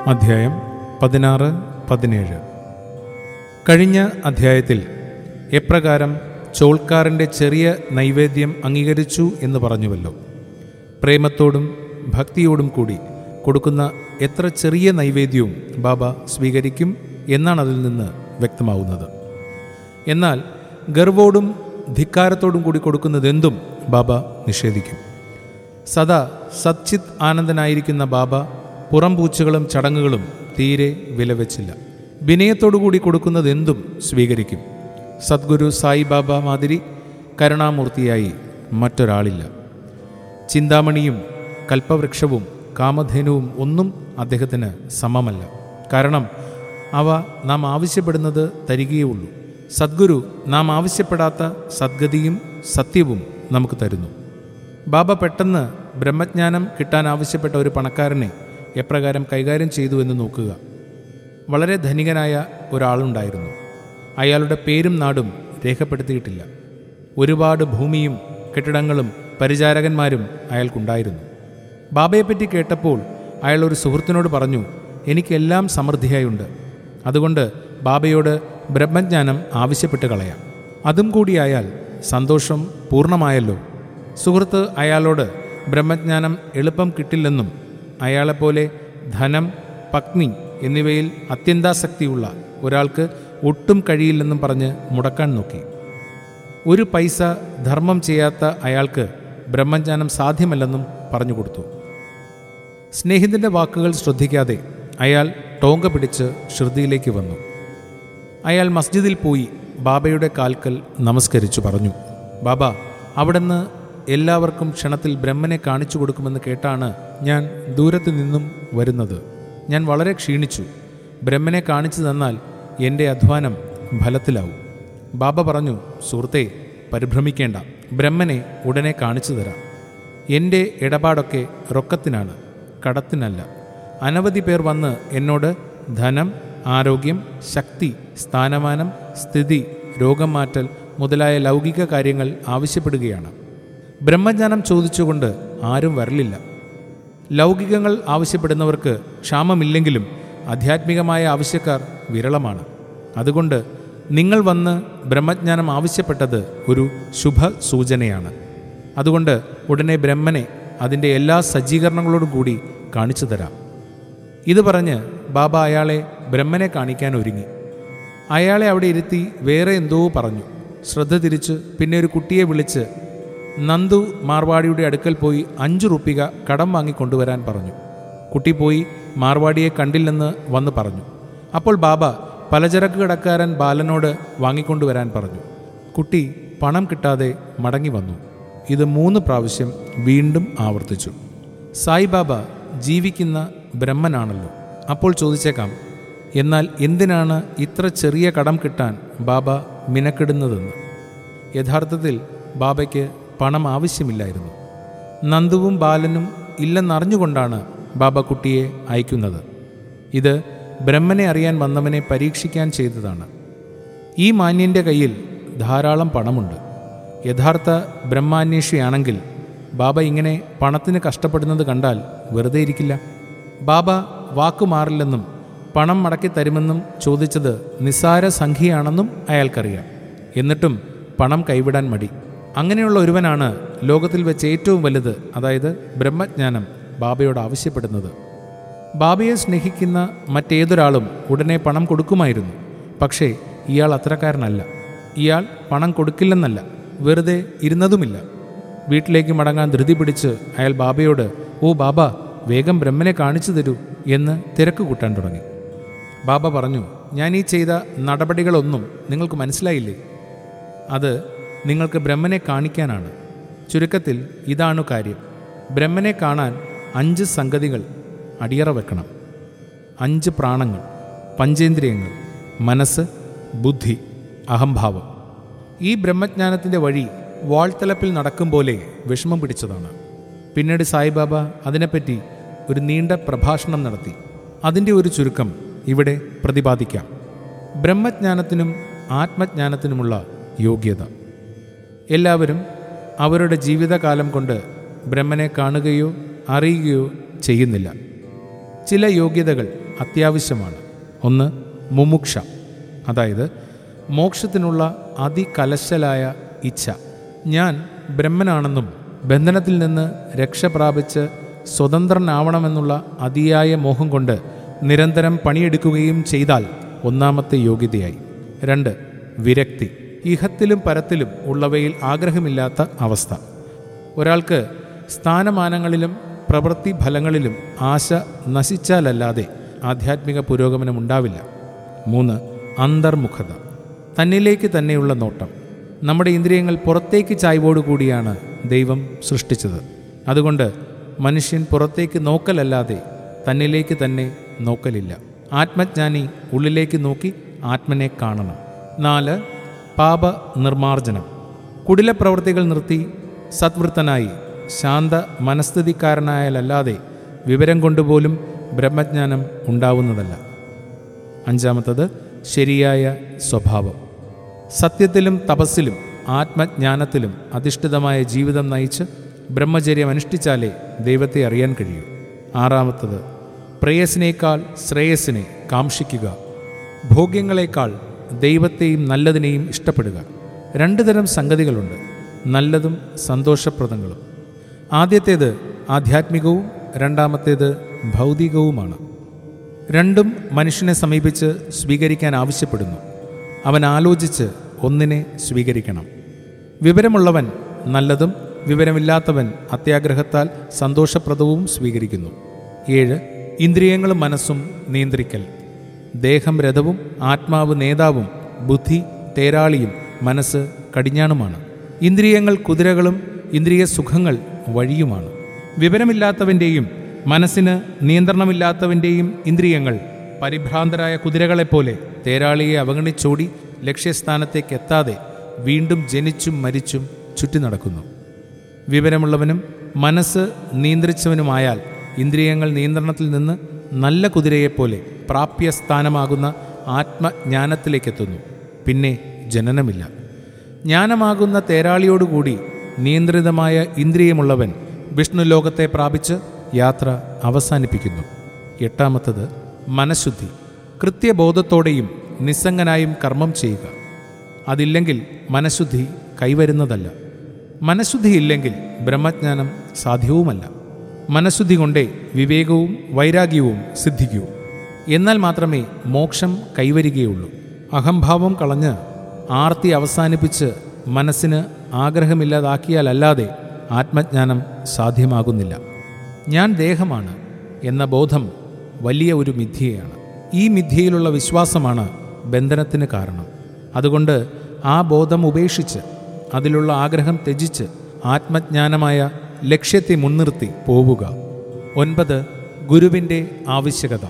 അധ്യായം പതിനാറ് പതിനേഴ് കഴിഞ്ഞ അധ്യായത്തിൽ എപ്രകാരം ചോൾക്കാരൻ്റെ ചെറിയ നൈവേദ്യം അംഗീകരിച്ചു എന്ന് പറഞ്ഞുവല്ലോ പ്രേമത്തോടും ഭക്തിയോടും കൂടി കൊടുക്കുന്ന എത്ര ചെറിയ നൈവേദ്യവും ബാബ സ്വീകരിക്കും എന്നാണ് അതിൽ നിന്ന് വ്യക്തമാവുന്നത് എന്നാൽ ഗർവോടും ധിക്കാരത്തോടും കൂടി കൊടുക്കുന്നതെന്തും ബാബ നിഷേധിക്കും സദാ സച്ചിത് ആനന്ദനായിരിക്കുന്ന ബാബ പുറംപൂച്ചുകളും ചടങ്ങുകളും തീരെ വിലവെച്ചില്ല വിനയത്തോടുകൂടി കൊടുക്കുന്നതെന്തും സ്വീകരിക്കും സദ്ഗുരു സായിബാബ മാതിരി കരുണാമൂർത്തിയായി മറ്റൊരാളില്ല ചിന്താമണിയും കൽപ്പവൃക്ഷവും കാമധേനുവും ഒന്നും അദ്ദേഹത്തിന് സമമല്ല കാരണം അവ നാം ആവശ്യപ്പെടുന്നത് തരികയുള്ളൂ സദ്ഗുരു നാം ആവശ്യപ്പെടാത്ത സദ്ഗതിയും സത്യവും നമുക്ക് തരുന്നു ബാബ പെട്ടെന്ന് ബ്രഹ്മജ്ഞാനം കിട്ടാൻ ആവശ്യപ്പെട്ട ഒരു പണക്കാരനെ എപ്രകാരം കൈകാര്യം ചെയ്തു എന്ന് നോക്കുക വളരെ ധനികനായ ഒരാളുണ്ടായിരുന്നു അയാളുടെ പേരും നാടും രേഖപ്പെടുത്തിയിട്ടില്ല ഒരുപാട് ഭൂമിയും കെട്ടിടങ്ങളും പരിചാരകന്മാരും അയാൾക്കുണ്ടായിരുന്നു ബാബയെപ്പറ്റി കേട്ടപ്പോൾ അയാൾ ഒരു സുഹൃത്തിനോട് പറഞ്ഞു എനിക്കെല്ലാം സമൃദ്ധിയായുണ്ട് അതുകൊണ്ട് ബാബയോട് ബ്രഹ്മജ്ഞാനം ആവശ്യപ്പെട്ട് കളയാം അതും കൂടിയായാൽ സന്തോഷം പൂർണ്ണമായല്ലോ സുഹൃത്ത് അയാളോട് ബ്രഹ്മജ്ഞാനം എളുപ്പം കിട്ടില്ലെന്നും അയാളെപ്പോലെ ധനം പത്നി എന്നിവയിൽ അത്യന്താസക്തിയുള്ള ഒരാൾക്ക് ഒട്ടും കഴിയില്ലെന്നും പറഞ്ഞ് മുടക്കാൻ നോക്കി ഒരു പൈസ ധർമ്മം ചെയ്യാത്ത അയാൾക്ക് ബ്രഹ്മജ്ഞാനം സാധ്യമല്ലെന്നും പറഞ്ഞു കൊടുത്തു സ്നേഹിതൻ്റെ വാക്കുകൾ ശ്രദ്ധിക്കാതെ അയാൾ ടോങ്ക പിടിച്ച് ശ്രുതിയിലേക്ക് വന്നു അയാൾ മസ്ജിദിൽ പോയി ബാബയുടെ കാൽക്കൽ നമസ്കരിച്ചു പറഞ്ഞു ബാബ അവിടുന്ന് എല്ലാവർക്കും ക്ഷണത്തിൽ ബ്രഹ്മനെ കാണിച്ചു കൊടുക്കുമെന്ന് കേട്ടാണ് ഞാൻ ദൂരത്തു നിന്നും വരുന്നത് ഞാൻ വളരെ ക്ഷീണിച്ചു ബ്രഹ്മനെ കാണിച്ചു തന്നാൽ എൻ്റെ അധ്വാനം ഫലത്തിലാവും ബാബ പറഞ്ഞു സുഹൃത്തെ പരിഭ്രമിക്കേണ്ട ബ്രഹ്മനെ ഉടനെ കാണിച്ചു തരാം എൻ്റെ ഇടപാടൊക്കെ റൊക്കത്തിനാണ് കടത്തിനല്ല അനവധി പേർ വന്ന് എന്നോട് ധനം ആരോഗ്യം ശക്തി സ്ഥാനമാനം സ്ഥിതി രോഗം മാറ്റൽ മുതലായ ലൗകിക കാര്യങ്ങൾ ആവശ്യപ്പെടുകയാണ് ബ്രഹ്മജ്ഞാനം ചോദിച്ചുകൊണ്ട് ആരും വരലില്ല ലൗകികങ്ങൾ ആവശ്യപ്പെടുന്നവർക്ക് ക്ഷാമമില്ലെങ്കിലും ആധ്യാത്മികമായ ആവശ്യക്കാർ വിരളമാണ് അതുകൊണ്ട് നിങ്ങൾ വന്ന് ബ്രഹ്മജ്ഞാനം ആവശ്യപ്പെട്ടത് ഒരു ശുഭ സൂചനയാണ് അതുകൊണ്ട് ഉടനെ ബ്രഹ്മനെ അതിൻ്റെ എല്ലാ സജ്ജീകരണങ്ങളോടും കൂടി കാണിച്ചു തരാം ഇത് പറഞ്ഞ് ബാബ അയാളെ ബ്രഹ്മനെ കാണിക്കാൻ ഒരുങ്ങി അയാളെ അവിടെ ഇരുത്തി വേറെ എന്തോ പറഞ്ഞു ശ്രദ്ധ തിരിച്ച് പിന്നെ ഒരു കുട്ടിയെ വിളിച്ച് നന്ദു മാർവാടിയുടെ അടുക്കൽ പോയി അഞ്ചു റുപ്പിക കടം വാങ്ങി കൊണ്ടുവരാൻ പറഞ്ഞു കുട്ടി പോയി മാർവാടിയെ കണ്ടില്ലെന്ന് വന്ന് പറഞ്ഞു അപ്പോൾ ബാബ പലചരക്ക് കടക്കാരൻ ബാലനോട് വാങ്ങിക്കൊണ്ടുവരാൻ പറഞ്ഞു കുട്ടി പണം കിട്ടാതെ മടങ്ങി വന്നു ഇത് മൂന്ന് പ്രാവശ്യം വീണ്ടും ആവർത്തിച്ചു സായിബാബ ജീവിക്കുന്ന ബ്രഹ്മനാണല്ലോ അപ്പോൾ ചോദിച്ചേക്കാം എന്നാൽ എന്തിനാണ് ഇത്ര ചെറിയ കടം കിട്ടാൻ ബാബ മിനക്കിടുന്നതെന്ന് യഥാർത്ഥത്തിൽ ബാബയ്ക്ക് പണം ആവശ്യമില്ലായിരുന്നു നന്ദുവും ബാലനും ഇല്ലെന്നറിഞ്ഞുകൊണ്ടാണ് ബാബ കുട്ടിയെ അയക്കുന്നത് ഇത് ബ്രഹ്മനെ അറിയാൻ വന്നവനെ പരീക്ഷിക്കാൻ ചെയ്തതാണ് ഈ മാന്യൻ്റെ കയ്യിൽ ധാരാളം പണമുണ്ട് യഥാർത്ഥ ബ്രഹ്മാന്വേഷിയാണെങ്കിൽ ബാബ ഇങ്ങനെ പണത്തിന് കഷ്ടപ്പെടുന്നത് കണ്ടാൽ വെറുതെ ഇരിക്കില്ല ബാബ വാക്കു മാറില്ലെന്നും പണം മടക്കി തരുമെന്നും ചോദിച്ചത് നിസ്സാര സംഖ്യയാണെന്നും അയാൾക്കറിയാം എന്നിട്ടും പണം കൈവിടാൻ മടി അങ്ങനെയുള്ള ഒരുവനാണ് ലോകത്തിൽ വെച്ച് ഏറ്റവും വലുത് അതായത് ബ്രഹ്മജ്ഞാനം ബാബയോട് ആവശ്യപ്പെടുന്നത് ബാബയെ സ്നേഹിക്കുന്ന മറ്റേതൊരാളും ഉടനെ പണം കൊടുക്കുമായിരുന്നു പക്ഷേ ഇയാൾ അത്രക്കാരനല്ല ഇയാൾ പണം കൊടുക്കില്ലെന്നല്ല വെറുതെ ഇരുന്നതുമില്ല വീട്ടിലേക്ക് മടങ്ങാൻ ധൃതി പിടിച്ച് അയാൾ ബാബയോട് ഓ ബാബ വേഗം ബ്രഹ്മനെ കാണിച്ചു തരൂ എന്ന് തിരക്ക് കൂട്ടാൻ തുടങ്ങി ബാബ പറഞ്ഞു ഞാൻ ഈ ചെയ്ത നടപടികളൊന്നും നിങ്ങൾക്ക് മനസ്സിലായില്ലേ അത് നിങ്ങൾക്ക് ബ്രഹ്മനെ കാണിക്കാനാണ് ചുരുക്കത്തിൽ ഇതാണ് കാര്യം ബ്രഹ്മനെ കാണാൻ അഞ്ച് സംഗതികൾ അടിയറ വെക്കണം അഞ്ച് പ്രാണങ്ങൾ പഞ്ചേന്ദ്രിയങ്ങൾ മനസ്സ് ബുദ്ധി അഹംഭാവം ഈ ബ്രഹ്മജ്ഞാനത്തിൻ്റെ വഴി വാൾത്തലപ്പിൽ നടക്കും പോലെ വിഷമം പിടിച്ചതാണ് പിന്നീട് സായിബാബ അതിനെപ്പറ്റി ഒരു നീണ്ട പ്രഭാഷണം നടത്തി അതിൻ്റെ ഒരു ചുരുക്കം ഇവിടെ പ്രതിപാദിക്കാം ബ്രഹ്മജ്ഞാനത്തിനും ആത്മജ്ഞാനത്തിനുമുള്ള യോഗ്യത എല്ലാവരും അവരുടെ ജീവിതകാലം കൊണ്ട് ബ്രഹ്മനെ കാണുകയോ അറിയുകയോ ചെയ്യുന്നില്ല ചില യോഗ്യതകൾ അത്യാവശ്യമാണ് ഒന്ന് മുമുക്ഷ അതായത് മോക്ഷത്തിനുള്ള അതികലശലായ ഇച്ഛ ഞാൻ ബ്രഹ്മനാണെന്നും ബന്ധനത്തിൽ നിന്ന് രക്ഷ പ്രാപിച്ച് സ്വതന്ത്രനാവണമെന്നുള്ള അതിയായ മോഹം കൊണ്ട് നിരന്തരം പണിയെടുക്കുകയും ചെയ്താൽ ഒന്നാമത്തെ യോഗ്യതയായി രണ്ട് വിരക്തി ഇഹത്തിലും പരത്തിലും ഉള്ളവയിൽ ആഗ്രഹമില്ലാത്ത അവസ്ഥ ഒരാൾക്ക് സ്ഥാനമാനങ്ങളിലും പ്രവൃത്തി ഫലങ്ങളിലും ആശ നശിച്ചാലല്ലാതെ ആധ്യാത്മിക പുരോഗമനം ഉണ്ടാവില്ല മൂന്ന് അന്തർമുഖത തന്നിലേക്ക് തന്നെയുള്ള നോട്ടം നമ്മുടെ ഇന്ദ്രിയങ്ങൾ പുറത്തേക്ക് ചായ്വോടുകൂടിയാണ് ദൈവം സൃഷ്ടിച്ചത് അതുകൊണ്ട് മനുഷ്യൻ പുറത്തേക്ക് നോക്കലല്ലാതെ തന്നിലേക്ക് തന്നെ നോക്കലില്ല ആത്മജ്ഞാനി ഉള്ളിലേക്ക് നോക്കി ആത്മനെ കാണണം നാല് പാപ നിർമാർജനം കുടില പ്രവൃത്തികൾ നിർത്തി സത്വൃത്തനായി ശാന്ത മനസ്ഥിതിക്കാരനായാലല്ലാതെ വിവരം കൊണ്ടുപോലും ബ്രഹ്മജ്ഞാനം ഉണ്ടാവുന്നതല്ല അഞ്ചാമത്തത് ശരിയായ സ്വഭാവം സത്യത്തിലും തപസ്സിലും ആത്മജ്ഞാനത്തിലും അധിഷ്ഠിതമായ ജീവിതം നയിച്ച് ബ്രഹ്മചര്യം അനുഷ്ഠിച്ചാലേ ദൈവത്തെ അറിയാൻ കഴിയൂ ആറാമത്തത് പ്രേയസിനേക്കാൾ ശ്രേയസിനെ കാംക്ഷിക്കുക ഭോഗ്യങ്ങളെക്കാൾ ദൈവത്തെയും നല്ലതിനെയും ഇഷ്ടപ്പെടുക രണ്ട് തരം സംഗതികളുണ്ട് നല്ലതും സന്തോഷപ്രദങ്ങളും ആദ്യത്തേത് ആധ്യാത്മികവും രണ്ടാമത്തേത് ഭൗതികവുമാണ് രണ്ടും മനുഷ്യനെ സമീപിച്ച് സ്വീകരിക്കാൻ ആവശ്യപ്പെടുന്നു അവൻ ആലോചിച്ച് ഒന്നിനെ സ്വീകരിക്കണം വിവരമുള്ളവൻ നല്ലതും വിവരമില്ലാത്തവൻ അത്യാഗ്രഹത്താൽ സന്തോഷപ്രദവും സ്വീകരിക്കുന്നു ഏഴ് ഇന്ദ്രിയങ്ങളും മനസ്സും നിയന്ത്രിക്കൽ ദേഹം രഥവും ആത്മാവ് നേതാവും ബുദ്ധി തേരാളിയും മനസ്സ് കടിഞ്ഞാണുമാണ് ഇന്ദ്രിയങ്ങൾ കുതിരകളും ഇന്ദ്രിയ സുഖങ്ങൾ വഴിയുമാണ് വിവരമില്ലാത്തവൻ്റെയും മനസ്സിന് നിയന്ത്രണമില്ലാത്തവൻ്റെയും ഇന്ദ്രിയങ്ങൾ പരിഭ്രാന്തരായ കുതിരകളെപ്പോലെ തേരാളിയെ അവഗണിച്ചോടി ലക്ഷ്യസ്ഥാനത്തേക്ക് എത്താതെ വീണ്ടും ജനിച്ചും മരിച്ചും ചുറ്റി നടക്കുന്നു വിവരമുള്ളവനും മനസ്സ് നിയന്ത്രിച്ചവനുമായാൽ ഇന്ദ്രിയങ്ങൾ നിയന്ത്രണത്തിൽ നിന്ന് നല്ല കുതിരയെപ്പോലെ പ്രാപ്യസ്ഥാനമാകുന്ന ആത്മജ്ഞാനത്തിലേക്കെത്തുന്നു പിന്നെ ജനനമില്ല ജ്ഞാനമാകുന്ന തേരാളിയോടുകൂടി നിയന്ത്രിതമായ ഇന്ദ്രിയമുള്ളവൻ വിഷ്ണു ലോകത്തെ പ്രാപിച്ച് യാത്ര അവസാനിപ്പിക്കുന്നു എട്ടാമത്തത് മനഃശുദ്ധി കൃത്യബോധത്തോടെയും നിസ്സംഗനായും കർമ്മം ചെയ്യുക അതില്ലെങ്കിൽ മനഃശുദ്ധി കൈവരുന്നതല്ല മനഃശുദ്ധിയില്ലെങ്കിൽ ബ്രഹ്മജ്ഞാനം സാധ്യവുമല്ല മനഃശുദ്ധി കൊണ്ടേ വിവേകവും വൈരാഗ്യവും സിദ്ധിക്കൂ എന്നാൽ മാത്രമേ മോക്ഷം കൈവരികയുള്ളൂ അഹംഭാവം കളഞ്ഞ് ആർത്തി അവസാനിപ്പിച്ച് മനസ്സിന് ആഗ്രഹമില്ലാതാക്കിയാലല്ലാതെ ആത്മജ്ഞാനം സാധ്യമാകുന്നില്ല ഞാൻ ദേഹമാണ് എന്ന ബോധം വലിയ ഒരു മിഥ്യയാണ് ഈ മിഥ്യയിലുള്ള വിശ്വാസമാണ് ബന്ധനത്തിന് കാരണം അതുകൊണ്ട് ആ ബോധം ഉപേക്ഷിച്ച് അതിലുള്ള ആഗ്രഹം ത്യജിച്ച് ആത്മജ്ഞാനമായ ലക്ഷ്യത്തെ മുൻനിർത്തി പോവുക ഒൻപത് ഗുരുവിൻ്റെ ആവശ്യകത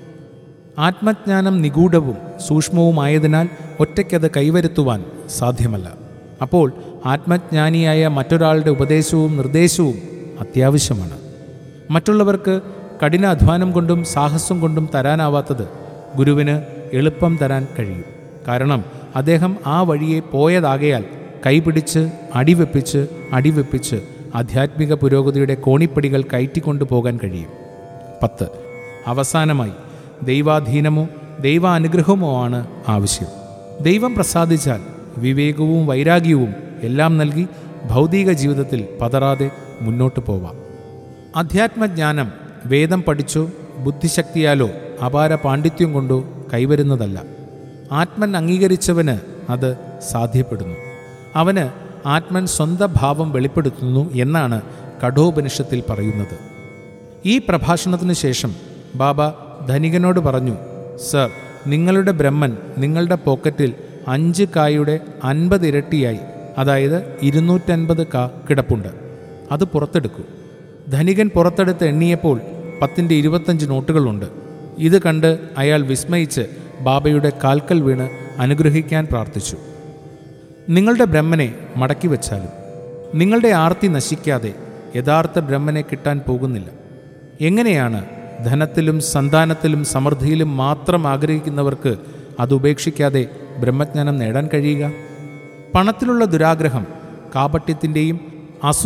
ആത്മജ്ഞാനം നിഗൂഢവും സൂക്ഷ്മവുമായതിനാൽ ഒറ്റയ്ക്കത് കൈവരുത്തുവാൻ സാധ്യമല്ല അപ്പോൾ ആത്മജ്ഞാനിയായ മറ്റൊരാളുടെ ഉപദേശവും നിർദ്ദേശവും അത്യാവശ്യമാണ് മറ്റുള്ളവർക്ക് കഠിന അധ്വാനം കൊണ്ടും സാഹസം കൊണ്ടും തരാനാവാത്തത് ഗുരുവിന് എളുപ്പം തരാൻ കഴിയും കാരണം അദ്ദേഹം ആ വഴിയെ പോയതാകയാൽ കൈപിടിച്ച് അടിവെപ്പിച്ച് അടിവെപ്പിച്ച് ആധ്യാത്മിക പുരോഗതിയുടെ കോണിപ്പടികൾ കയറ്റിക്കൊണ്ടു പോകാൻ കഴിയും പത്ത് അവസാനമായി ദൈവാധീനമോ ദൈവാനുഗ്രഹമോ ആണ് ആവശ്യം ദൈവം പ്രസാദിച്ചാൽ വിവേകവും വൈരാഗ്യവും എല്ലാം നൽകി ഭൗതിക ജീവിതത്തിൽ പതറാതെ മുന്നോട്ട് പോവാം അധ്യാത്മജ്ഞാനം വേദം പഠിച്ചോ ബുദ്ധിശക്തിയാലോ അപാര പാണ്ഡിത്യം കൊണ്ടോ കൈവരുന്നതല്ല ആത്മൻ അംഗീകരിച്ചവന് അത് സാധ്യപ്പെടുന്നു അവന് ആത്മൻ സ്വന്തം ഭാവം വെളിപ്പെടുത്തുന്നു എന്നാണ് കഠോപനിഷത്തിൽ പറയുന്നത് ഈ പ്രഭാഷണത്തിന് ശേഷം ബാബ ധനികനോട് പറഞ്ഞു സർ നിങ്ങളുടെ ബ്രഹ്മൻ നിങ്ങളുടെ പോക്കറ്റിൽ അഞ്ച് കായുടെ അൻപത് ഇരട്ടിയായി അതായത് ഇരുന്നൂറ്റൻപത് കാ കിടപ്പുണ്ട് അത് പുറത്തെടുക്കൂ ധനികൻ പുറത്തെടുത്ത് എണ്ണിയപ്പോൾ പത്തിൻ്റെ ഇരുപത്തഞ്ച് നോട്ടുകളുണ്ട് ഇത് കണ്ട് അയാൾ വിസ്മയിച്ച് ബാബയുടെ കാൽക്കൽ വീണ് അനുഗ്രഹിക്കാൻ പ്രാർത്ഥിച്ചു നിങ്ങളുടെ ബ്രഹ്മനെ മടക്കി വച്ചാലും നിങ്ങളുടെ ആർത്തി നശിക്കാതെ യഥാർത്ഥ ബ്രഹ്മനെ കിട്ടാൻ പോകുന്നില്ല എങ്ങനെയാണ് ധനത്തിലും സന്താനത്തിലും സമൃദ്ധിയിലും മാത്രം ആഗ്രഹിക്കുന്നവർക്ക് അത് ഉപേക്ഷിക്കാതെ ബ്രഹ്മജ്ഞാനം നേടാൻ കഴിയുക പണത്തിലുള്ള ദുരാഗ്രഹം കാപട്യത്തിൻ്റെയും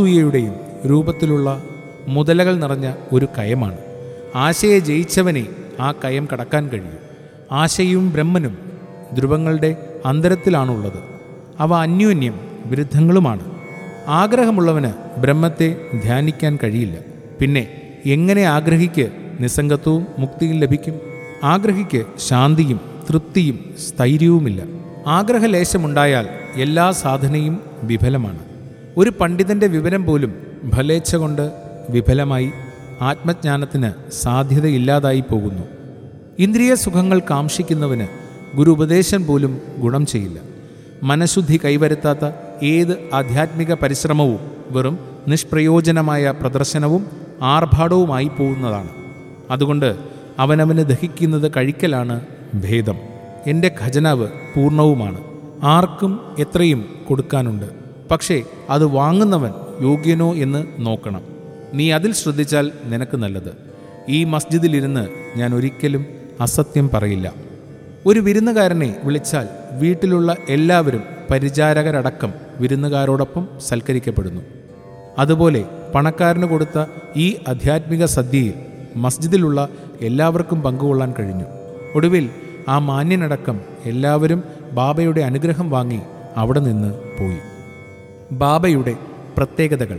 അസൂയയുടെയും രൂപത്തിലുള്ള മുതലകൾ നിറഞ്ഞ ഒരു കയമാണ് ആശയെ ജയിച്ചവനെ ആ കയം കടക്കാൻ കഴിയൂ ആശയും ബ്രഹ്മനും ധ്രുവങ്ങളുടെ അന്തരത്തിലാണുള്ളത് അവ അന്യോന്യം വിരുദ്ധങ്ങളുമാണ് ആഗ്രഹമുള്ളവന് ബ്രഹ്മത്തെ ധ്യാനിക്കാൻ കഴിയില്ല പിന്നെ എങ്ങനെ ആഗ്രഹിക്ക് നിസ്സംഗത്വവും മുക്തിയും ലഭിക്കും ആഗ്രഹിക്ക് ശാന്തിയും തൃപ്തിയും സ്ഥൈര്യവുമില്ല ആഗ്രഹലേശമുണ്ടായാൽ എല്ലാ സാധനയും വിഫലമാണ് ഒരു പണ്ഡിതന്റെ വിവരം പോലും ഫലേച്ഛ കൊണ്ട് വിഫലമായി ആത്മജ്ഞാനത്തിന് സാധ്യതയില്ലാതായി പോകുന്നു ഇന്ദ്രിയ സുഖങ്ങൾ കാംക്ഷിക്കുന്നവന് ഗുരു ഉപദേശം പോലും ഗുണം ചെയ്യില്ല മനഃശുദ്ധി കൈവരുത്താത്ത ഏത് ആധ്യാത്മിക പരിശ്രമവും വെറും നിഷ്പ്രയോജനമായ പ്രദർശനവും ആർഭാടവുമായി പോകുന്നതാണ് അതുകൊണ്ട് അവനവന് ദഹിക്കുന്നത് കഴിക്കലാണ് ഭേദം എൻ്റെ ഖജനാവ് പൂർണ്ണവുമാണ് ആർക്കും എത്രയും കൊടുക്കാനുണ്ട് പക്ഷേ അത് വാങ്ങുന്നവൻ യോഗ്യനോ എന്ന് നോക്കണം നീ അതിൽ ശ്രദ്ധിച്ചാൽ നിനക്ക് നല്ലത് ഈ മസ്ജിദിലിരുന്ന് ഞാൻ ഒരിക്കലും അസത്യം പറയില്ല ഒരു വിരുന്നുകാരനെ വിളിച്ചാൽ വീട്ടിലുള്ള എല്ലാവരും പരിചാരകരടക്കം വിരുന്നുകാരോടൊപ്പം സൽക്കരിക്കപ്പെടുന്നു അതുപോലെ പണക്കാരന് കൊടുത്ത ഈ ആധ്യാത്മിക സദ്യയിൽ മസ്ജിദിലുള്ള എല്ലാവർക്കും പങ്കുകൊള്ളാൻ കഴിഞ്ഞു ഒടുവിൽ ആ മാന്യനടക്കം എല്ലാവരും ബാബയുടെ അനുഗ്രഹം വാങ്ങി അവിടെ നിന്ന് പോയി ബാബയുടെ പ്രത്യേകതകൾ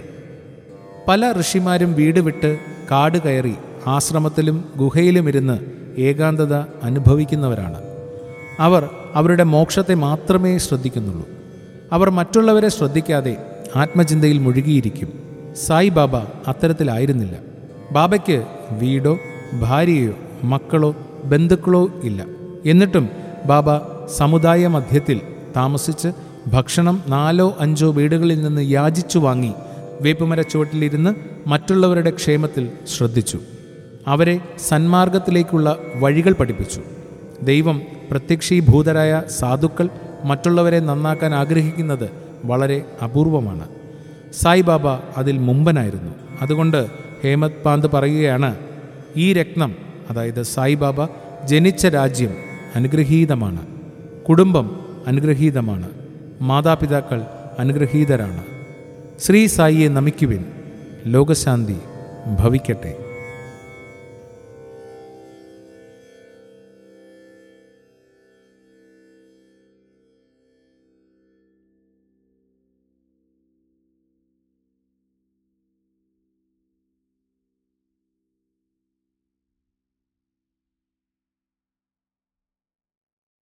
പല ഋഷിമാരും വീട് വിട്ട് കാട് കയറി ആശ്രമത്തിലും ഗുഹയിലുമിരുന്ന് ഏകാന്തത അനുഭവിക്കുന്നവരാണ് അവർ അവരുടെ മോക്ഷത്തെ മാത്രമേ ശ്രദ്ധിക്കുന്നുള്ളൂ അവർ മറ്റുള്ളവരെ ശ്രദ്ധിക്കാതെ ആത്മചിന്തയിൽ മുഴുകിയിരിക്കും സായി ബാബ അത്തരത്തിലായിരുന്നില്ല ബാബയ്ക്ക് വീടോ ഭാര്യയോ മക്കളോ ബന്ധുക്കളോ ഇല്ല എന്നിട്ടും ബാബ സമുദായ മധ്യത്തിൽ താമസിച്ച് ഭക്ഷണം നാലോ അഞ്ചോ വീടുകളിൽ നിന്ന് യാചിച്ചു വാങ്ങി വേപ്പുമരച്ചുവട്ടിലിരുന്ന് മറ്റുള്ളവരുടെ ക്ഷേമത്തിൽ ശ്രദ്ധിച്ചു അവരെ സന്മാർഗത്തിലേക്കുള്ള വഴികൾ പഠിപ്പിച്ചു ദൈവം പ്രത്യക്ഷീഭൂതരായ സാധുക്കൾ മറ്റുള്ളവരെ നന്നാക്കാൻ ആഗ്രഹിക്കുന്നത് വളരെ അപൂർവമാണ് സായിബാബ അതിൽ മുമ്പനായിരുന്നു അതുകൊണ്ട് ഹേമത് പാന്ത് പറയുകയാണ് ഈ രത്നം അതായത് സായിബാബ ജനിച്ച രാജ്യം അനുഗ്രഹീതമാണ് കുടുംബം അനുഗ്രഹീതമാണ് മാതാപിതാക്കൾ അനുഗ്രഹീതരാണ് ശ്രീ സായിയെ നമിക്കുവിൻ ലോകശാന്തി ഭവിക്കട്ടെ